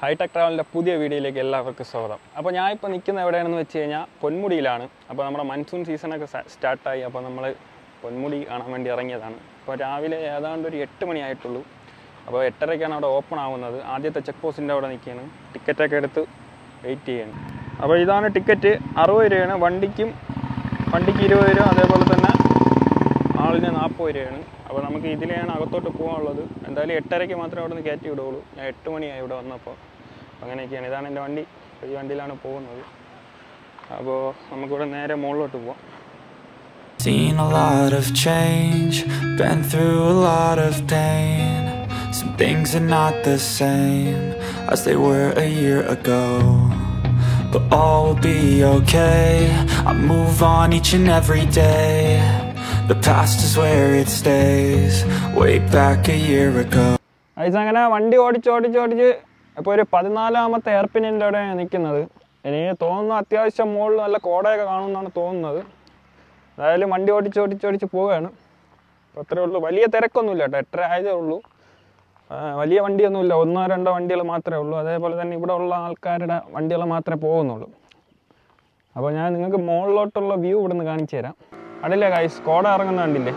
Hi tech ട്രാവലിൻ്റെ പുതിയ വീഡിയോയിലേക്ക് എല്ലാവർക്കും സ്വാഗതം അപ്പോൾ ഞാൻ ഇപ്പോൾ നിൽക്കുന്ന എവിടെയാണെന്ന് വെച്ച് കഴിഞ്ഞാൽ പൊന്മുടിയിലാണ് അപ്പോൾ നമ്മുടെ മൺസൂൺ സീസണൊക്കെ സ്റ്റാർട്ടായി അപ്പോൾ നമ്മൾ പൊന്മുടി കാണാൻ വേണ്ടി ഇറങ്ങിയതാണ് അപ്പോൾ രാവിലെ ഏതാണ്ട് ഒരു എട്ട് മണിയായിട്ടുള്ളൂ അപ്പോൾ എട്ടരയ്ക്കാണ് അവിടെ ഓപ്പൺ ആവുന്നത് ആദ്യത്തെ ചെക്ക് പോസ്റ്റിൻ്റെ അവിടെ നിൽക്കുകയാണ് ടിക്കറ്റൊക്കെ എടുത്ത് വെയിറ്റ് ചെയ്യണം അപ്പോൾ ഇതാണ് ടിക്കറ്റ് അറുപത് രൂപയാണ് വണ്ടിക്കും വണ്ടിക്ക് ഇരുപത് രൂപ അതേപോലെ തന്നെ ആളിന് നാൽപ്പത് രൂപയാണ് അപ്പോൾ നമുക്ക് ഇതിലെയാണ് അകത്തോട്ട് പോകാനുള്ളത് എന്തായാലും എട്ടരയ്ക്ക് മാത്രമേ അവിടെ നിന്ന് കയറ്റി വിടുകയുള്ളൂ ഞാൻ എട്ട് മണിയായി ഇവിടെ വന്നപ്പോൾ അങ്ങനെയൊക്കെയാണ് ഇതാണ് എൻ്റെ വണ്ടി ഈ വണ്ടിയിലാണ് പോകുന്നത് അപ്പോൾ നമുക്കിവിടെ നേരെ മുകളിലോട്ട് പോവാം Seen a lot of change, been through a lot of pain. Some things are not the same as they were a year ago. But all will be okay. I move on each and every day. The past is where it stays, way back a year ago. Ice അങ്ങനെ വണ്ടി ഓടിച്ച് ഓടിച്ച് ഓടിച്ച് ഇപ്പോൾ ഒരു പതിനാലാമത്തെ എയർപിന്നിൻ്റെ അവിടെ നിൽക്കുന്നത് എനിക്ക് തോന്നുന്നു അത്യാവശ്യം മുകളിൽ നല്ല കോടയൊക്കെ കാണുമെന്നാണ് തോന്നുന്നത് എന്തായാലും വണ്ടി ഓടിച്ച് ഓടിച്ച് ഓടിച്ച് പോവുകയാണ് അപ്പോൾ അത്രേ ഉള്ളൂ വലിയ തിരക്കൊന്നുമില്ല കേട്ടോ എട്ടര ആയതേ ഉള്ളൂ ആ, വലിയ വണ്ടിയൊന്നുമില്ല ഒന്നോ രണ്ടോ വണ്ടികൾ മാത്രമേ ഉള്ളൂ അതേപോലെ തന്നെ ഇവിടെ ഉള്ള ആൾക്കാരുടെ വണ്ടികൾ മാത്രമേ പോകുന്നുള്ളൂ അപ്പോൾ ഞാൻ നിങ്ങൾക്ക് മുകളിലോട്ടുള്ള വ്യൂ ഇവിടെ നിന്ന് കാണിച്ചു തരാം അടില്ലേ കായ്സ് കോട ഇറങ്ങുന്ന കണ്ടില്ലേ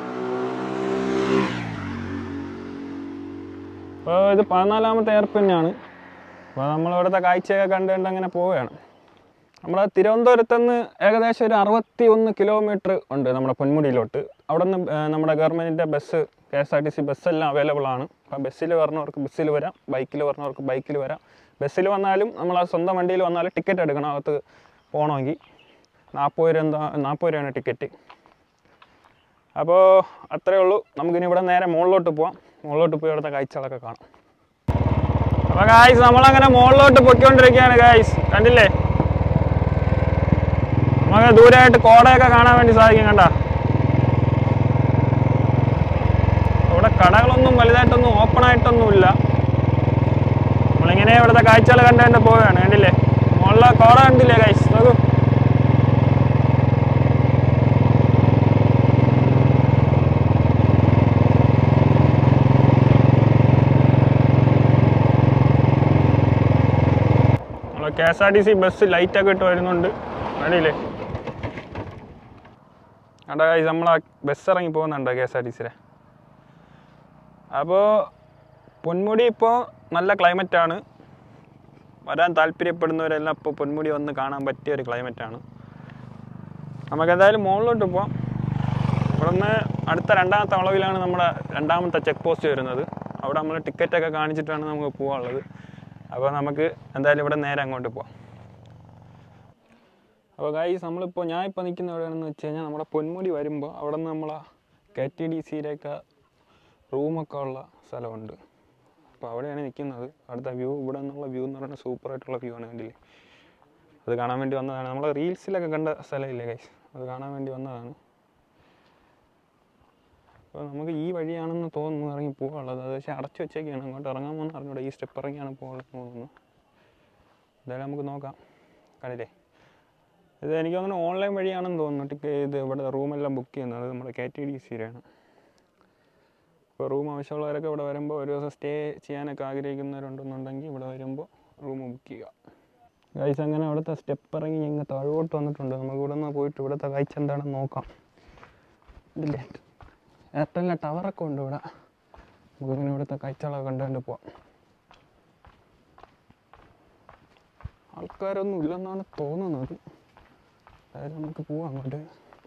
അപ്പോൾ ഇത് പതിനാലാമത്തെ എയർപിന്നാണ് അപ്പോൾ നമ്മൾ ഇവിടുത്തെ കാഴ്ചയൊക്കെ കണ്ട് കണ്ട് അങ്ങനെ പോവുകയാണ് നമ്മുടെ തിരുവനന്തപുരത്ത് നിന്ന് ഏകദേശം ഒരു അറുപത്തി ഒന്ന് കിലോമീറ്റർ ഉണ്ട് നമ്മുടെ പൊന്മുടിയിലോട്ട് അവിടെ നിന്ന് നമ്മുടെ ഗവൺമെൻറ്റിൻ്റെ bus K S R T C ബസ്സെല്ലാം അവൈലബിൾ ആണ് അപ്പോൾ ബസ്സിൽ വരുന്നവർക്ക് ബസ്സിൽ വരാം ബൈക്കിൽ വരുന്നവർക്ക് ബൈക്കിൽ വരാം ബസ്സിൽ വന്നാലും നമ്മൾ ആ സ്വന്തം വണ്ടിയിൽ വന്നാലും ടിക്കറ്റ് എടുക്കണം അകത്ത് പോകണമെങ്കിൽ നാൽപ്പത് രൂപ എന്താ നാൽപ്പത് രൂപയാണ് ടിക്കറ്റ് അപ്പോൾ അത്രേ ഉള്ളൂ നമുക്കിനി ഇവിടെ നേരെ മുകളിലോട്ട് പോവാം മുകളിലോട്ട് പോയി ഇവിടുത്തെ കാഴ്ചകളൊക്കെ കാണാം അപ്പോൾ ഗായ്സ് നമ്മളങ്ങനെ മുകളിലോട്ട് പൊയ്ക്കൊണ്ടിരിക്കുകയാണ് ഗായ്സ് കണ്ടില്ലേ നമുക്ക് ദൂരമായിട്ട് കോടയൊക്കെ കാണാൻ വേണ്ടി സാധിക്കും കണ്ട ഇവിടെ കടകളൊന്നും വലുതായിട്ടൊന്നും ഓപ്പൺ ആയിട്ടൊന്നുമില്ല നമ്മളിങ്ങനെ ഇവിടുത്തെ കാഴ്ചകൾ കണ്ട് കണ്ട് പോവുകയാണ് കണ്ടില്ലേ മുകളിലെ കോട കണ്ടില്ലേ ഗൈസ് നോക്കൂ നമ്മളെ K S R T C bus ലൈറ്റൊക്കെ ഇട്ട് വരുന്നുണ്ട് കണ്ടില്ലേ കണ്ട guys, നമ്മളെ ബസ് ഇറങ്ങി പോകുന്നുണ്ട് കെ എസ് ആർ ടി സിയിലെ അപ്പോൾ പൊന്മുടി ഇപ്പോൾ നല്ല ക്ലൈമറ്റാണ് വരാൻ താല്പര്യപ്പെടുന്നവരെല്ലാം ഇപ്പോൾ പൊന്മുടി വന്ന് കാണാൻ പറ്റിയ ഒരു ക്ലൈമറ്റാണ് നമുക്ക് എന്തായാലും മുകളിലോട്ട് പോവാം ഇവിടെ നിന്ന് അടുത്ത രണ്ടാമത്തെ വളവിലാണ് നമ്മുടെ രണ്ടാമത്തെ ചെക്ക് പോസ്റ്റ് വരുന്നത് അവിടെ നമ്മൾ ടിക്കറ്റൊക്കെ കാണിച്ചിട്ടാണ് നമുക്ക് പോകാനുള്ളത് അപ്പോൾ നമുക്ക് എന്തായാലും ഇവിടെ നേരെ അങ്ങോട്ട് പോവാം അപ്പോൾ ഗൈസ് നമ്മളിപ്പോൾ ഞാൻ ഇപ്പോൾ നിൽക്കുന്ന എവിടെയാണെന്ന് വെച്ച് കഴിഞ്ഞാൽ നമ്മുടെ പൊന്മുടി വരുമ്പോൾ അവിടെ നിന്ന് നമ്മളെ കെ ടി ഡി സിയിലേക്ക് റൂമൊക്കെ ഉള്ള സ്ഥലമുണ്ട് അപ്പോൾ അവിടെയാണ് നിൽക്കുന്നത് അടുത്ത വ്യൂ ഇവിടെ നിന്നുള്ള വ്യൂ എന്ന് പറയുന്നത് സൂപ്പറായിട്ടുള്ള വ്യൂ ആണ് കണ്ടില്ലേ അത് കാണാൻ വേണ്ടി വന്നതാണ് നമ്മൾ റീൽസിലൊക്കെ കണ്ട സ്ഥലമില്ലേ ഗൈസ് അത് കാണാൻ വേണ്ടി വന്നതാണ് അപ്പോൾ നമുക്ക് ഈ വഴിയാണെന്ന് തോന്നുന്നു ഇറങ്ങി പോകാനുള്ളത് അത് പക്ഷേ അടച്ചു വെച്ചേക്കാണ് അങ്ങോട്ട് ഇറങ്ങാമെന്ന് അറിഞ്ഞൂടെ ഈ സ്റ്റെപ്പ് ഇറങ്ങിയാണ് പോകാനുള്ളത് തോന്നുന്നു എന്തായാലും നമുക്ക് നോക്കാം കണ്ടില്ലേ ഇത് എനിക്ക് തോന്നുന്നു ഓൺലൈൻ വഴിയാണെന്ന് തോന്നുന്നു ടിക്കറ്റ് ഇത് ഇവിടെ റൂമെല്ലാം ബുക്ക് ചെയ്യുന്നത് നമ്മുടെ കെ ടി ഡി സിയിലാണ് ഇപ്പോൾ റൂം ആവശ്യമുള്ളവരൊക്കെ ഇവിടെ വരുമ്പോൾ ഒരു ദിവസം സ്റ്റേ ചെയ്യാനൊക്കെ ആഗ്രഹിക്കുന്നവരുണ്ടെന്നുണ്ടെങ്കിൽ ഇവിടെ വരുമ്പോൾ റൂം ബുക്ക് ചെയ്യുക ഗൈസ് അങ്ങനെ അവിടുത്തെ സ്റ്റെപ്പ് ഇറങ്ങി ഇങ്ങ് താഴോട്ട് വന്നിട്ടുണ്ട് നമുക്ക് ഇവിടെ നിന്ന് പോയിട്ട് ഇവിടുത്തെ കാഴ്ച എന്താണെന്ന് നോക്കാം ഇതില്ലേ എയർടെലിൻ്റെ ടവറൊക്കെ ഉണ്ട് ഇവിടെ നമുക്കിങ്ങനെ ഇവിടുത്തെ കാഴ്ചകളൊക്കെ കണ്ടുകൊണ്ട് പോവാം ആൾക്കാരൊന്നും ഇല്ലെന്നാണ് തോന്നുന്നത് എന്തായാലും നമുക്ക് പോവാം അങ്ങോട്ട്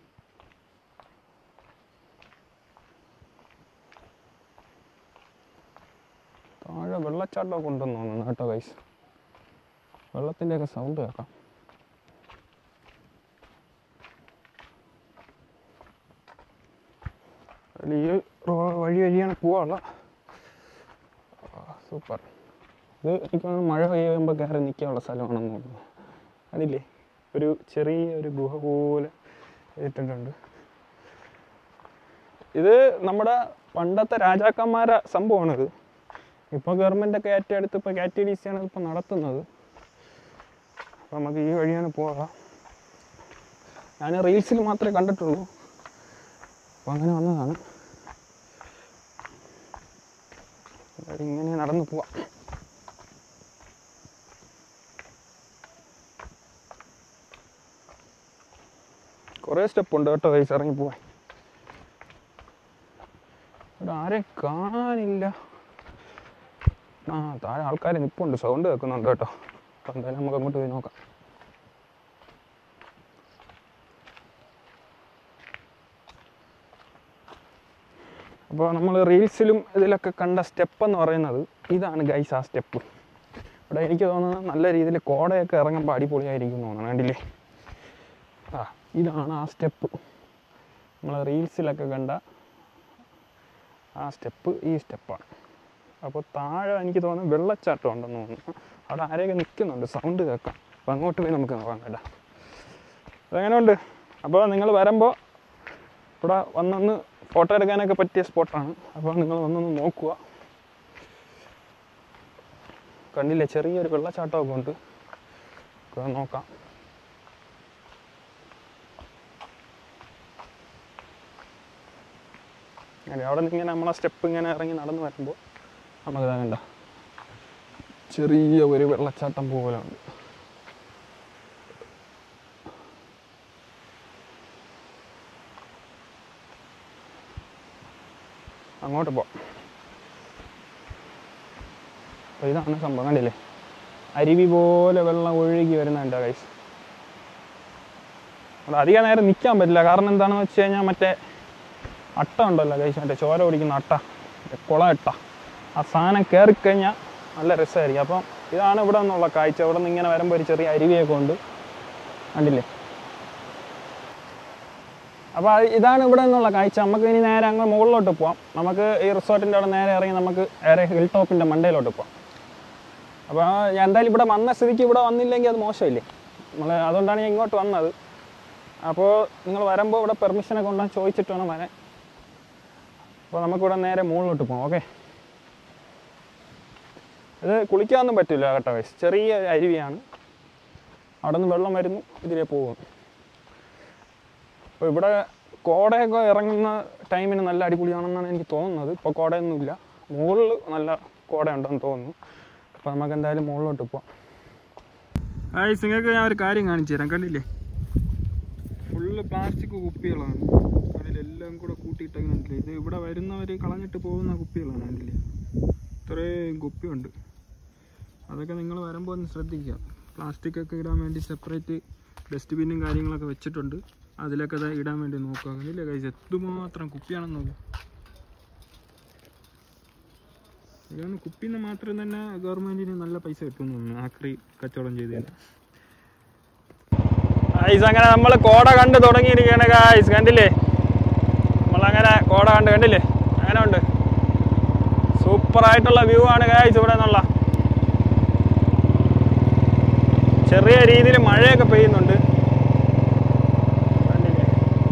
താഴെ വെള്ളച്ചാട്ടമൊക്കെ ഉണ്ടെന്ന് തോന്നുന്നു കേട്ടോ കൈസ് വെള്ളത്തിൻ്റെയൊക്കെ സൗണ്ട് കേൾക്കാം അതിൽ ഈ റോ- വഴി വഴിയാണ് പോവാനുള്ള സൂപ്പർ ഇത് എനിക്ക് തോന്നുന്നു മഴ പെയ്യുമ്പോൾ കയറി നിൽക്കാനുള്ള സ്ഥലമാണെന്ന് തോന്നുന്നു അതില്ലേ ഒരു ചെറിയ ഒരു ഗുഹ പോലെ ഇട്ടിട്ടുണ്ട് ഇത് നമ്മുടെ പണ്ടത്തെ രാജാക്കന്മാരെ സംഭവമാണിത് ഇപ്പോൾ ഗവൺമെൻറ്റൊക്കെ ഏറ്റെടുത്ത് ഇപ്പോൾ കെ ടി ഡി സി ആണ് ഇപ്പോൾ നടത്തുന്നത് അപ്പോൾ നമുക്ക് ഈ വഴിയാണ് പോകാം ഞാൻ റീൽസിൽ മാത്രമേ കണ്ടിട്ടുള്ളൂ അപ്പോൾ അങ്ങനെ വന്നതാണ് ഇങ്ങനെ നടന്നു പോവാം കുറേ സ്റ്റെപ്പ് ഉണ്ട് കേട്ടോ കൈസ് ഇറങ്ങി പോവാൻ ഇവിടെ ആരെയും കാണാനില്ല ആ താഴെ ആൾക്കാർ നിൽപ്പുണ്ട് സൗണ്ട് കേൾക്കുന്നുണ്ട് കേട്ടോ അപ്പോൾ എന്തായാലും നമുക്ക് അങ്ങോട്ട് പോയി നോക്കാം അപ്പോൾ നമ്മൾ റീൽസിലും ഇതിലൊക്കെ കണ്ട സ്റ്റെപ്പ് എന്ന് പറയുന്നത് ഇതാണ് ഗൈസ് ആ സ്റ്റെപ്പ് ഇവിടെ എനിക്ക് തോന്നുന്നത് നല്ല രീതിയിൽ കോടയൊക്കെ ഇറങ്ങുമ്പോൾ അടിപൊളിയായിരിക്കും എന്ന് തോന്നുന്നു കണ്ടില്ലേ ആ ഇതാണ് ആ സ്റ്റെപ്പ് നമ്മൾ റീൽസിലൊക്കെ കണ്ട ആ സ്റ്റെപ്പ് ഈ സ്റ്റെപ്പാണ് അപ്പോൾ താഴെ എനിക്ക് തോന്നുന്നു വെള്ളച്ചാട്ടം ഉണ്ടെന്ന് തോന്നുന്നു അവിടെ ആരെയൊക്കെ നിൽക്കുന്നുണ്ട് സൗണ്ട് കേൾക്കാം അപ്പോൾ അങ്ങോട്ട് പോയി നമുക്ക് നോക്കാം കേട്ടോ അതെങ്ങനെയുണ്ട് അപ്പോൾ നിങ്ങൾ വരുമ്പോൾ ഇവിടെ വന്നൊന്ന് ഫോട്ടോ എടുക്കാനൊക്കെ പറ്റിയ സ്പോട്ടാണ് അപ്പോൾ നിങ്ങൾ വന്നൊന്ന് നോക്കുക കണ്ടില്ലേ ചെറിയൊരു വെള്ളച്ചാട്ടമൊക്കെ ഉണ്ട് ഒക്കെ നോക്കാം അങ്ങനെ അവിടെ നിന്ന് ഇങ്ങനെ നമ്മളെ സ്റ്റെപ്പ് ഇങ്ങനെ ഇറങ്ങി നടന്നു വരുമ്പോൾ നമുക്ക് കണ്ട ചെറിയ ഒരു വെള്ളച്ചാട്ടം പോലെ ഉണ്ട് അങ്ങോട്ട് പോവാം അപ്പോൾ ഇതാണ് സംഭവം കണ്ടില്ലേ അരുവി പോലെ വെള്ളം ഒഴുകി വരുന്നുണ്ട് കൈസ് അവിടെ അധികം നേരം നിൽക്കാൻ പറ്റില്ല കാരണം എന്താണെന്ന് വെച്ച് കഴിഞ്ഞാൽ മറ്റേ അട്ട ഉണ്ടല്ലോ കൈസ് മറ്റേ ചോര ഓടിക്കുന്ന അട്ട മറ്റേ കുള അട്ട ആ സാധനം കയറിക്കഴിഞ്ഞാൽ നല്ല രസമായിരിക്കും അപ്പം ഇതാണ് ഇവിടെ നിന്നുള്ള കാഴ്ച ഇവിടെ നിന്ന് ഇങ്ങനെ വരുമ്പോൾ ഒരു ചെറിയ അരുവിയൊക്കെ ഉണ്ട് കണ്ടില്ലേ അപ്പോൾ അത് ഇതാണ് ഇവിടെ നിന്നുള്ള കാഴ്ച നമുക്ക് ഇനി നേരെ അങ്ങ് മുകളിലോട്ട് പോവാം നമുക്ക് ഈ റിസോർട്ടിൻ്റെ അവിടെ നേരെ ഇറങ്ങി നമുക്ക് നേരെ ഹിൽ ടോപ്പിൻ്റെ മണ്ടയിലോട്ട് പോവാം അപ്പോൾ ഞാൻ എന്തായാലും ഇവിടെ വന്ന സ്ഥിതിക്ക് ഇവിടെ വന്നില്ലെങ്കിൽ അത് മോശമില്ലേ നമ്മൾ അതുകൊണ്ടാണ് ഞാൻ ഇങ്ങോട്ട് വന്നത് അപ്പോൾ നിങ്ങൾ വരുമ്പോൾ ഇവിടെ പെർമിഷനൊക്കെ ഉണ്ടോ എന്ന് ചോദിച്ചിട്ട് വേണം വരാൻ അപ്പോൾ നമുക്കിവിടെ നേരെ മുകളിലോട്ട് പോകാം ഓക്കെ ഇത് കുളിക്കാനൊന്നും പറ്റില്ല കേട്ടോ guys. ചെറിയ അരുവിയാണ് അവിടെ നിന്ന് വെള്ളം വരുന്നു ഇതിലേ പോകും അപ്പോൾ ഇവിടെ കോടയൊക്കെ ഇറങ്ങുന്ന ടൈമിന് നല്ല അടിപൊളിയാണെന്നാണ് എനിക്ക് തോന്നുന്നത് ഇപ്പോൾ കോടയൊന്നുമില്ല മുകളിൽ നല്ല കോടയുണ്ടെന്ന് തോന്നുന്നു അപ്പോൾ നമുക്ക് എന്തായാലും മുകളിലോട്ട് പോവാം ഹായ് നിങ്ങൾക്ക് ഞാൻ ഒരു കാര്യം കാണിച്ചു തരാം കണ്ടില്ലേ ഫുള്ള് പ്ലാസ്റ്റിക് കുപ്പികളാണ് അതിലെല്ലാം കൂടെ കൂട്ടിയിട്ടേക്കുന്നുണ്ടല്ലേ ഇത് ഇവിടെ വരുന്നവർ കളഞ്ഞിട്ട് പോകുന്ന കുപ്പികളാണ് കണ്ടില്ലേ ഇത്രയും കുപ്പിയുണ്ട് അതൊക്കെ നിങ്ങൾ വരുമ്പോൾ ഒന്ന് ശ്രദ്ധിക്കുക പ്ലാസ്റ്റിക് ഒക്കെ ഇടാൻ വേണ്ടി സെപ്പറേറ്റ് ഡസ്റ്റ്ബിന്നും കാര്യങ്ങളൊക്കെ വെച്ചിട്ടുണ്ട് അതിലൊക്കെ ദാ ഇടാൻ വേണ്ടി നോക്കുക കണ്ടില്ലേ കൈസ് എത്തുമാത്രം കുപ്പിയാണെന്ന് നോക്കുക ഇതാണ് കുപ്പിന്ന് മാത്രം തന്നെ ഗവൺമെന്റിന് നല്ല പൈസ കിട്ടുമെന്ന് തോന്നുന്നു ആക്രി കച്ചവടം ചെയ്തതിന് ഐസ് അങ്ങനെ നമ്മൾ കോട കണ്ട് തുടങ്ങിയിരിക്കുകയാണ് ഗായ്സ് കണ്ടില്ലേ നമ്മളങ്ങനെ കോട കണ്ട് കണ്ടില്ലേ അങ്ങനെ ഉണ്ട് സൂപ്പർ ആയിട്ടുള്ള വ്യൂ ആണ് ഗായ്സ് ഇവിടെ നിന്നുള്ള ചെറിയ രീതിയിൽ മഴയൊക്കെ പെയ്യുന്നുണ്ട് കണ്ടില്ലേ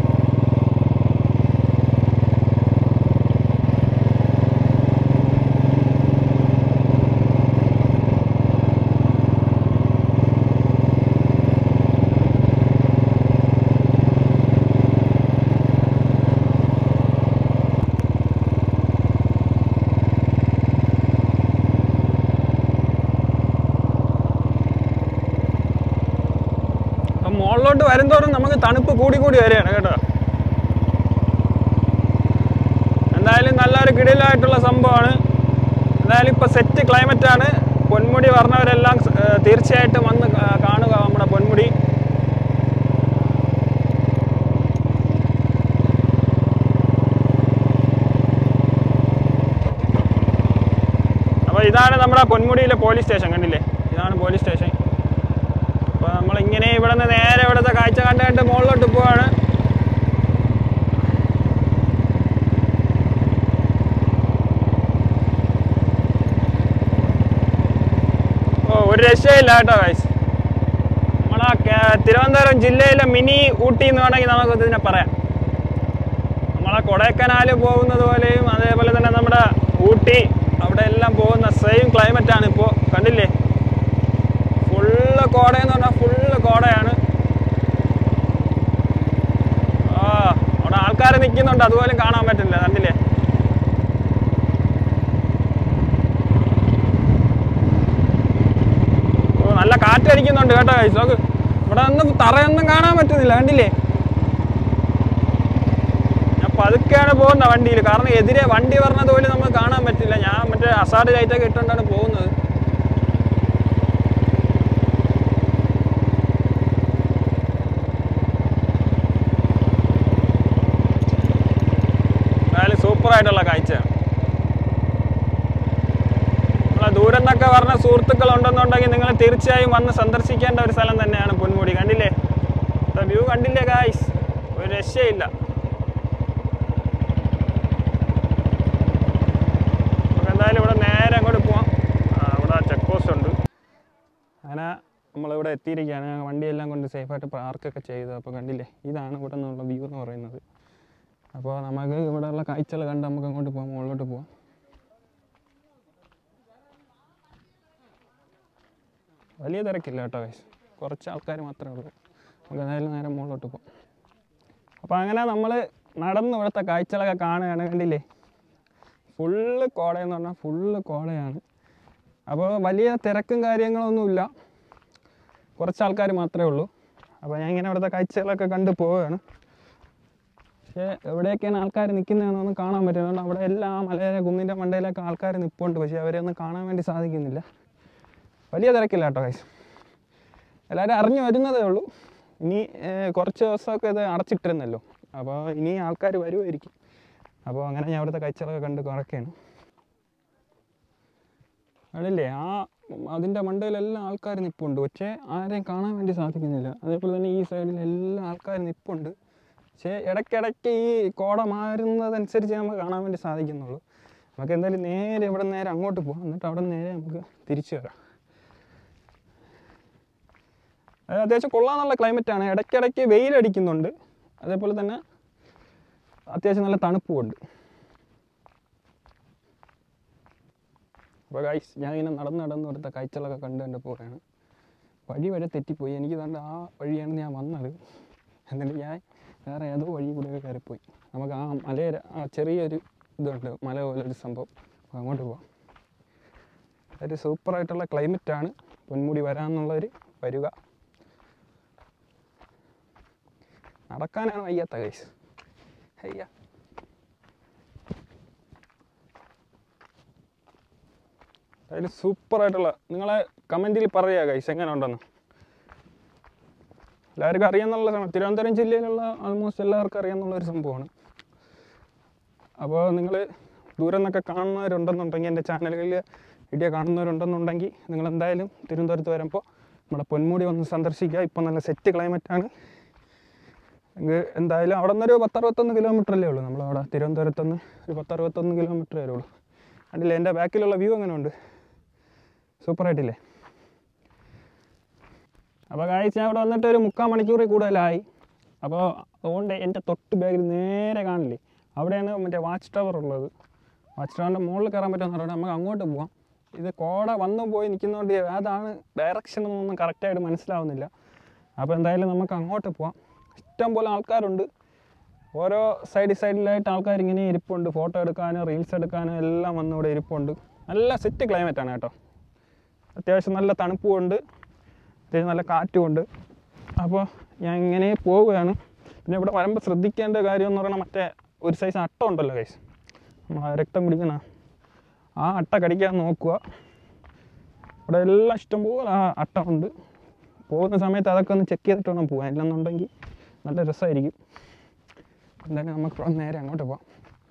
അപ്പം മുകളിലോട്ട് വരുന്തോറും നമുക്ക് തണുപ്പ് കൂടി കൂടി വരികയാണ് കേട്ടോ എന്തായാലും നല്ലൊരു കിടിലായിട്ടുള്ള സംഭവമാണ് എന്തായാലും ഇപ്പോൾ സെറ്റ് ക്ലൈമറ്റ് ആണ് പൊന്മുടി പറഞ്ഞവരെല്ലാം ഏർ, തീർച്ചയായിട്ടും വന്ന് കാ- കാണുക നമ്മുടെ പൊന്മുടി അപ്പോൾ ഇതാണ് നമ്മുടെ പൊന്മുടിയിലെ പോലീസ് സ്റ്റേഷൻ കണ്ടില്ലേ ഇതാണ് പോലീസ് സ്റ്റേഷൻ അപ്പോൾ നമ്മൾ ഇങ്ങനെ ഇവിടെ നിന്ന് നേരെ ഇവിടുത്തെ കാഴ്ച കണ്ട് കണ്ട് മുകളിലോട്ട് പോവാണ് ഓ ഒരു രക്ഷയില്ല കേട്ടോ ഗൈസ് നമ്മളാ കേ- തിരുവനന്തപുരം ജില്ലയിലെ മിനി ഊട്ടി എന്ന് വേണമെങ്കിൽ നമുക്ക് ഇതിനെ പറയാം നമ്മളെ കൊടൈക്കനാൽ പോകുന്നത് പോലെയും അതേപോലെ തന്നെ നമ്മുടെ ഊട്ടി അവിടെ എല്ലാം പോകുന്ന സെയിം ക്ലൈമറ്റ് ആണ് ഇപ്പോൾ കണ്ടില്ലേ ഫുള്ള് കോടയെന്ന് പറഞ്ഞാൽ ഫുള്ള് കോടയാണ് ആ അവിടെ ആൾക്കാർ നിൽക്കുന്നുണ്ട് അതുപോലും കാണാൻ പറ്റില്ല കണ്ടില്ലേ ഓ നല്ല കാറ്റടിക്കുന്നുണ്ട് കേട്ടോ guys. നോക്ക് ഇവിടെ ഒന്നും തറയൊന്നും കാണാൻ പറ്റുന്നില്ല കണ്ടില്ലേ പതുക്കെയാണ് പോകുന്നത് വണ്ടിയിൽ കാരണം എതിരെ വണ്ടി പറഞ്ഞത് പോലും നമുക്ക് കാണാൻ പറ്റില്ല ഞാൻ മറ്റേ അസാഡ് ലൈറ്റൊക്കെ ഇട്ടുകൊണ്ടാണ് പോകുന്നത് എന്തായാലും സൂപ്പറായിട്ടുള്ള കാഴ്ചയാണ് നമ്മളെ ദൂരം എന്നൊക്കെ പറഞ്ഞ സുഹൃത്തുക്കൾ ഉണ്ടെന്നുണ്ടെങ്കിൽ നിങ്ങൾ തീർച്ചയായും വന്ന് സന്ദർശിക്കേണ്ട ഒരു സ്ഥലം തന്നെയാണ് പൊന്മുടി കണ്ടില്ലേ വ്യൂ കണ്ടില്ലേ ഗായ്സ് ഒരു രക്ഷയില്ല നമുക്ക് എന്തായാലും ഇവിടെ നേരെ അങ്ങോട്ട് പോവാം ആ, ഇവിടെ ചെക്ക് പോസ്റ്റ് ഉണ്ട് അങ്ങനെ നമ്മളിവിടെ എത്തിയിരിക്കുകയാണ് ഞങ്ങൾ വണ്ടിയെല്ലാം കൊണ്ട് സേഫായിട്ട് പാർക്കൊക്കെ ചെയ്തു അപ്പോൾ കണ്ടില്ലേ ഇതാണ് ഇവിടെ നിന്നുള്ള വ്യൂ എന്ന് പറയുന്നത് അപ്പോൾ നമുക്ക് ഇവിടെയുള്ള കാഴ്ചകൾ കണ്ട് നമുക്ക് അങ്ങോട്ട് പോകാം മുകളിലോട്ട് പോവാം വലിയ തിരക്കില്ല കേട്ടോ guys. കുറച്ച് ആൾക്കാർ മാത്രമേ ഉള്ളൂ നമുക്ക് എന്തായാലും നേരെ മുകളിലോട്ട് പോകാം അപ്പോൾ അങ്ങനെ നമ്മൾ നടന്ന് ഇവിടുത്തെ കാഴ്ചകളൊക്കെ കാണുകയാണ് കണ്ടില്ലേ ഫുള്ള് കോടയെന്ന് പറഞ്ഞാൽ ഫുള്ള് കോടയാണ് അപ്പോൾ വലിയ തിരക്കും കാര്യങ്ങളൊന്നുമില്ല കുറച്ച് ആൾക്കാർ മാത്രമേ ഉള്ളൂ അപ്പോൾ ഞാൻ ഇങ്ങനെ ഇവിടുത്തെ കാഴ്ചകളൊക്കെ കണ്ട് പോവുകയാണ് പക്ഷേ എവിടെയൊക്കെയാണ് ആൾക്കാർ നിൽക്കുന്നതെന്നൊന്നും കാണാൻ പറ്റുന്നുണ്ട് അവിടെ എല്ലാ മലയിലെ കുന്നിൻ്റെ മണ്ടയിലൊക്കെ ആൾക്കാർ നിൽപ്പുണ്ട് പക്ഷേ അവരെ ഒന്നും കാണാൻ വേണ്ടി സാധിക്കുന്നില്ല വലിയ തിരക്കില്ല കേട്ടോ കൈസ് എല്ലാവരും അറിഞ്ഞു വരുന്നതേ ഉള്ളൂ ഇനി ഏർ, കുറച്ച് ദിവസമൊക്കെ ഇത് അടച്ചിട്ടിരുന്നല്ലോ അപ്പോൾ ഇനി ആൾക്കാർ വരുമായിരിക്കും അപ്പോൾ അങ്ങനെ ഞാൻ അവിടുത്തെ കാഴ്ചകളൊക്കെ കണ്ട് കുറയ്ക്കുകയാണ് അതല്ലേ ആ അതിൻ്റെ മണ്ടയിലെല്ലാം ആൾക്കാർ നിൽപ്പുണ്ട് പക്ഷേ ആരെയും കാണാൻ വേണ്ടി സാധിക്കുന്നില്ല അതേപോലെ തന്നെ ഈ സൈഡിൽ എല്ലാ ആൾക്കാരും നിൽപ്പുണ്ട് പക്ഷേ ഇടയ്ക്കിടയ്ക്ക് ഈ കോട മാറുന്നതനുസരിച്ച് നമുക്ക് കാണാൻ വേണ്ടി സാധിക്കുന്നുള്ളൂ നമുക്ക് എന്തായാലും നേരെ ഇവിടെ നേരെ അങ്ങോട്ട് പോകാം എന്നിട്ട് അവിടെ നിന്ന് നേരെ നമുക്ക് തിരിച്ചു വരാം അത് അത്യാവശ്യം കൊള്ളാന്നുള്ള ക്ലൈമറ്റാണ് ഇടയ്ക്കിടയ്ക്ക് വെയിലടിക്കുന്നുണ്ട് അതേപോലെ തന്നെ അത്യാവശ്യം നല്ല തണുപ്പുമുണ്ട് അപ്പോൾ ഗൈസ് ഞാനിങ്ങനെ നടന്ന് നടന്ന് ഇവിടുത്തെ കാഴ്ചകളൊക്കെ കണ്ട് കണ്ട് പോവുകയാണ് വഴി വരെ തെറ്റിപ്പോയി എനിക്ക് കണ്ട് ആ വഴിയാണ് ഞാൻ വന്നത് എന്നിട്ട് ഞാൻ വേറെ ഏതോ വഴി കൂടെയൊക്കെ കയറിപ്പോയി നമുക്ക് ആ മലയുടെ ആ ചെറിയൊരു ഇതുണ്ട് മല പോലൊരു സംഭവം അപ്പോൾ അങ്ങോട്ട് പോവാം ഒരു സൂപ്പറായിട്ടുള്ള ക്ലൈമറ്റാണ് പൊന്മുടി വരാമെന്നുള്ളൊരു വരിക നടക്കാനാണ് വയ്യാത്ത കൈസ് അയ്യ അതിൽ സൂപ്പറായിട്ടുള്ള നിങ്ങളെ കമൻറ്റിൽ പറയുക കൈസ് എങ്ങനെ ഉണ്ടെന്ന് എല്ലാവർക്കും അറിയാമെന്നുള്ള സംഭവം തിരുവനന്തപുരം ജില്ലയിലുള്ള ആൾമോസ്റ്റ് എല്ലാവർക്കും അറിയാമെന്നുള്ള ഒരു സംഭവമാണ് അപ്പോൾ നിങ്ങൾ ദൂരം നിന്നൊക്കെ കാണുന്നവരുണ്ടെന്നുണ്ടെങ്കിൽ എൻ്റെ ചാനലുകളിൽ വീഡിയോ കാണുന്നവരുണ്ടെന്നുണ്ടെങ്കിൽ നിങ്ങൾ എന്തായാലും തിരുവനന്തപുരത്ത് വരുമ്പോൾ നമ്മുടെ പൊന്മുടി വന്ന് സന്ദർശിക്കുക ഇപ്പോൾ നല്ല സെറ്റ് ക്ലൈമറ്റാണ് നിങ്ങൾക്ക് എന്തായാലും അവിടെ നിന്നൊരു പത്തറുപത്തൊന്ന് കിലോമീറ്റർ അല്ലേ ഉള്ളൂ നമ്മളവിടെ തിരുവനന്തപുരത്ത് നിന്ന് ഒരു പത്തറുപത്തൊന്ന് കിലോമീറ്റർ വരെ ഉള്ളൂ കണ്ടില്ലേ എൻ്റെ ബാക്കിലുള്ള വ്യൂ എങ്ങനെ ഉണ്ട് സൂപ്പറായിട്ടില്ലേ അപ്പോൾ കാഴ്ച ഞാൻ ഇവിടെ വന്നിട്ട് ഒരു മുക്കാൽ മണിക്കൂറിൽ കൂടുതലായി അപ്പോൾ അതുകൊണ്ട് എൻ്റെ തൊട്ട് ബാഗിൽ നേരെ കാണില്ലേ അവിടെയാണ് മറ്റേ വാച്ച് ടവർ ഉള്ളത് വാച്ച് ടവറിൻ്റെ മുകളിൽ കയറാൻ പറ്റുമെന്ന് പറഞ്ഞാൽ നമുക്ക് അങ്ങോട്ട് പോവാം ഇത് കോട വന്നു പോയി നിൽക്കുന്നതുകൊണ്ട് ഏതാണ് ഡയറക്ഷൻ എന്നൊന്നും കറക്റ്റായിട്ട് മനസ്സിലാവുന്നില്ല അപ്പോൾ എന്തായാലും നമുക്ക് അങ്ങോട്ട് പോവാം ഇഷ്ടം പോലെ ആൾക്കാരുണ്ട് ഓരോ സൈഡ് സൈഡിലായിട്ട് ആൾക്കാർ ഇങ്ങനെ ഇരിപ്പുണ്ട് ഫോട്ടോ എടുക്കാനും റീൽസ് എടുക്കാനും എല്ലാം വന്ന് ഇവിടെ ഇരിപ്പുണ്ട് നല്ല സെറ്റ് ക്ലൈമറ്റാണ് കേട്ടോ അത്യാവശ്യം നല്ല തണുപ്പുമുണ്ട് അത്യാവശ്യം നല്ല കാറ്റുമുണ്ട് അപ്പോൾ ഞാൻ ഇങ്ങനെ പോവുകയാണ് പിന്നെ ഇവിടെ വരുമ്പോൾ ശ്രദ്ധിക്കേണ്ട കാര്യം എന്ന് പറയുന്നത് മറ്റേ ഒരു സൈസ് അട്ട ഉണ്ടല്ലോ കൈസ് നമ്മൾ രക്തം കുടിക്കുന്ന ആ അട്ട കടിക്കാൻ നോക്കുക ഇവിടെ എല്ലാം ഇഷ്ടംപോലെ ആ അട്ട ഉണ്ട് പോകുന്ന സമയത്ത് അതൊക്കെ ഒന്ന് ചെക്ക് ചെയ്തിട്ട് വേണം പോകാൻ ഇല്ലെന്നുണ്ടെങ്കിൽ നല്ല രസമായിരിക്കും എന്തായാലും നമുക്ക് ഇവിടെ നേരെ അങ്ങോട്ട് പോവാം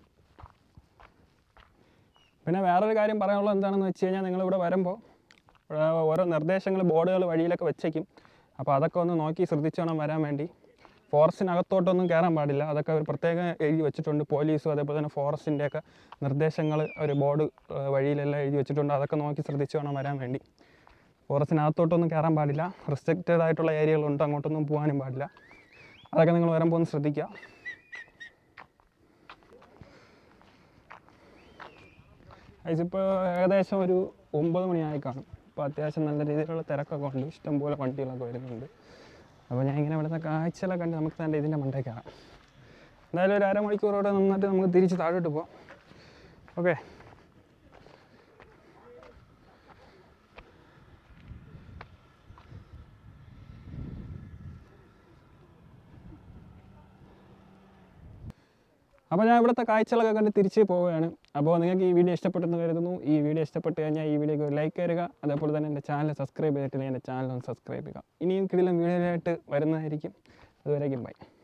പിന്നെ വേറൊരു കാര്യം പറയാനുള്ളത് എന്താണെന്ന് വെച്ച് കഴിഞ്ഞാൽ നിങ്ങളിവിടെ വരുമ്പോൾ ഇവിടെ ഓരോ നിർദ്ദേശങ്ങൾ ബോർഡുകൾ വഴിയിലൊക്കെ വെച്ചേക്കും അപ്പോൾ അതൊക്കെ ഒന്ന് നോക്കി ശ്രദ്ധിച്ച് വേണം വരാൻ വേണ്ടി ഫോറസ്റ്റിനകത്തോട്ടൊന്നും കയറാൻ പാടില്ല അതൊക്കെ അവർ പ്രത്യേകം എഴുതി വെച്ചിട്ടുണ്ട് പോലീസും അതേപോലെ തന്നെ ഫോറസ്റ്റിൻ്റെയൊക്കെ നിർദ്ദേശങ്ങൾ ഒരു ബോർഡ് വഴിയിലെല്ലാം എഴുതി വെച്ചിട്ടുണ്ട് അതൊക്കെ നോക്കി ശ്രദ്ധിച്ച് വേണം വരാൻ വേണ്ടി ഫോറസ്റ്റിനകത്തോട്ടൊന്നും കയറാൻ പാടില്ല റെസ്ട്രിക്റ്റഡ് ആയിട്ടുള്ള ഏരിയകളുണ്ട് അങ്ങോട്ടൊന്നും പോകാനും പാടില്ല അതൊക്കെ നിങ്ങൾ വരുമ്പോൾ ഒന്ന് ശ്രദ്ധിക്കുക ഇപ്പോൾ ഏകദേശം ഒരു ഒമ്പത് മണിയായി കാണും അപ്പോൾ അത്യാവശ്യം നല്ല രീതിയിലുള്ള തിരക്കൊക്കെ ഉണ്ട് ഇഷ്ടംപോലെ വണ്ടികളൊക്കെ വരുന്നുണ്ട് അപ്പോൾ ഞാൻ ഇങ്ങനെ ഇവിടുത്തെ കാഴ്ചകളൊക്കെ കണ്ട് നമുക്ക് തന്നെ ഇതിൻ്റെ മണ്ടേ കയറാം എന്തായാലും ഒരു അരമണിക്കൂറോടെ നിന്നിട്ട് നമുക്ക് തിരിച്ച് താഴോട്ട് പോവാം ഓക്കെ അപ്പോൾ ഞാൻ ഇവിടുത്തെ കാഴ്ചകളൊക്കെ കണ്ട് തിരിച്ച് പോവുകയാണ് അപ്പോൾ നിങ്ങൾക്ക് ഈ വീഡിയോ ഇഷ്ടപ്പെട്ടെന്ന് കരുതുന്നു ഈ വീഡിയോ ഇഷ്ടപ്പെട്ട് കഴിഞ്ഞാൽ ഈ വീഡിയോക്ക് ഒരു ലൈക്ക് തരിക അതേപോലെ തന്നെ എൻ്റെ ചാനൽ സബ്സ്ക്രൈബ് ചെയ്തിട്ടില്ലെങ്കിൽ എൻ്റെ ചാനൽ ഒന്ന് സബ്സ്ക്രൈബ് ചെയ്യുക ഇനിയും കിടിലം വീഡിയോയിലായിട്ട് വരുന്നതായിരിക്കും അതുവരേക്കും ബൈ